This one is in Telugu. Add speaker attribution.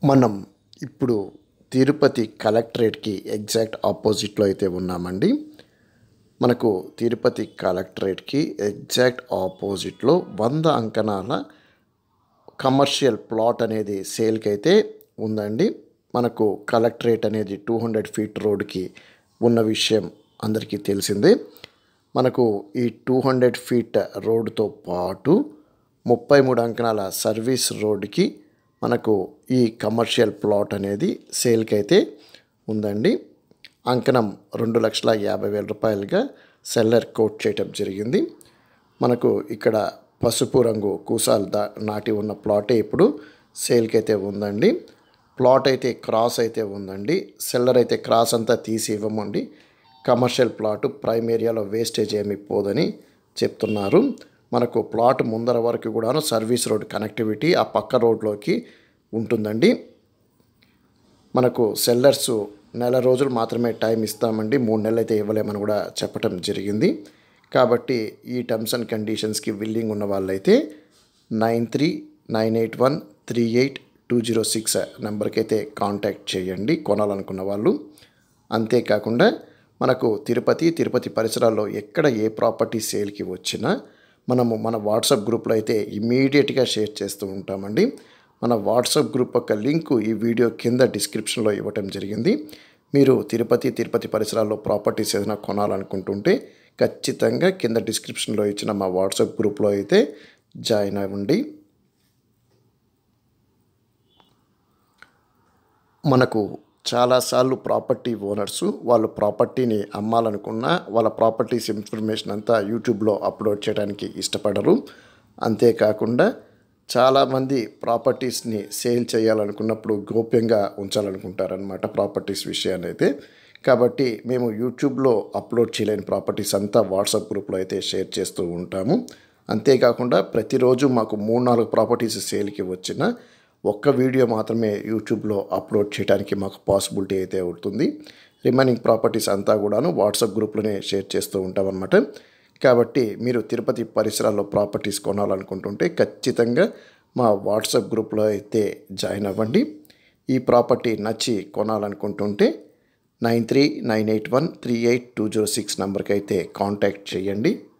Speaker 1: మనం ఇప్పుడు తిరుపతి కలెక్టరేట్కి ఎగ్జాక్ట్ ఆపోజిట్లో అయితే ఉన్నామండి మనకు తిరుపతి కలెక్టరేట్కి ఎగ్జాక్ట్ ఆపోజిట్లో వంద అంకణాల కమర్షియల్ ప్లాట్ అనేది సేల్కి అయితే ఉందండి మనకు కలెక్టరేట్ అనేది టూ హండ్రెడ్ ఫీట్ రోడ్కి ఉన్న విషయం అందరికీ తెలిసిందే మనకు ఈ టూ హండ్రెడ్ ఫీట్ రోడ్డుతో పాటు ముప్పై మూడు అంకణాల సర్వీస్ రోడ్డుకి మనకు ఈ కమర్షియల్ ప్లాట్ అనేది సేల్కి అయితే ఉందండి అంకణం రెండు లక్షల యాభై వేల రూపాయలుగా సెల్లర్ కోట్ చేయటం జరిగింది మనకు ఇక్కడ పసుపు రంగు కూసాలు దా నాటి ఉన్న ప్లాటే ఇప్పుడు సేల్కి అయితే ఉందండి ప్లాట్ అయితే క్రాస్ అయితే ఉందండి సెల్లర్ అయితే క్రాస్ అంతా తీసి ఇవ్వమండి కమర్షియల్ ప్లాట్ ప్రైమ్ ఏరియాలో వేస్టేజ్ ఏమి పోదని చెప్తున్నారు మనకు ప్లాట్ ముందర వరకు కూడాను సర్వీస్ రోడ్ కనెక్టివిటీ ఆ పక్క రోడ్లోకి ఉంటుందండి మనకు సెల్లర్స్ నెల రోజులు మాత్రమే టైం ఇస్తామండి మూడు నెలలు అయితే ఇవ్వలేమని కూడా చెప్పటం జరిగింది కాబట్టి ఈ టర్మ్స్ అండ్ కండిషన్స్కి విల్లింగ్ ఉన్న వాళ్ళైతే nine three nine eight one three eight two zero six నెంబర్కి అయితే కాంటాక్ట్ చేయండి కొనాలనుకున్న వాళ్ళు అంతేకాకుండా మనకు తిరుపతి తిరుపతి పరిసరాల్లో ఎక్కడ ఏ ప్రాపర్టీ సేల్కి వచ్చినా మనము మన వాట్సాప్ గ్రూప్లో అయితే ఇమీడియట్గా షేర్ చేస్తూ ఉంటామండి మన వాట్సాప్ గ్రూప్ యొక్క లింకు ఈ వీడియో కింద డిస్క్రిప్షన్లో ఇవ్వటం జరిగింది మీరు తిరుపతి తిరుపతి పరిసరాల్లో ప్రాపర్టీస్ ఏదైనా కొనాలనుకుంటుంటే ఖచ్చితంగా కింద డిస్క్రిప్షన్లో ఇచ్చిన మా వాట్సాప్ గ్రూప్లో అయితే జాయిన్ అవ్వండి మనకు చాలాసార్లు ప్రాపర్టీ ఓనర్స్ వాళ్ళు ప్రాపర్టీని అమ్మాలనుకున్నా వాళ్ళ ప్రాపర్టీస్ ఇన్ఫర్మేషన్ అంతా యూట్యూబ్లో అప్లోడ్ చేయడానికి ఇష్టపడరు అంతేకాకుండా చాలామంది ప్రాపర్టీస్ని సేల్ చేయాలనుకున్నప్పుడు గోప్యంగా ఉంచాలనుకుంటారనమాట ప్రాపర్టీస్ విషయాన్ని అయితే కాబట్టి మేము యూట్యూబ్లో అప్లోడ్ చేయలేని ప్రాపర్టీస్ అంతా వాట్సాప్ గ్రూప్లో అయితే షేర్ చేస్తూ ఉంటాము అంతేకాకుండా ప్రతిరోజు మాకు మూడు నాలుగు ప్రాపర్టీస్ సేల్కి వచ్చిన ఒక్క వీడియో మాత్రమే యూట్యూబ్లో అప్లోడ్ చేయడానికి మాకు పాసిబిలిటీ అయితే ఉంటుంది రిమైనింగ్ ప్రాపర్టీస్ అంతా కూడాను వాట్సాప్ గ్రూప్లోనే షేర్ చేస్తూ ఉంటామన్నమాట కాబట్టి మీరు తిరుపతి పరిసరాల్లో ప్రాపర్టీస్ కొనాలనుకుంటుంటే ఖచ్చితంగా మా వాట్సాప్ గ్రూప్లో అయితే జాయిన్ అవ్వండి ఈ ప్రాపర్టీ నచ్చి కొనాలనుకుంటుంటే nine three nine eight one three eight two zero six నెంబర్కి అయితే కాంటాక్ట్ చేయండి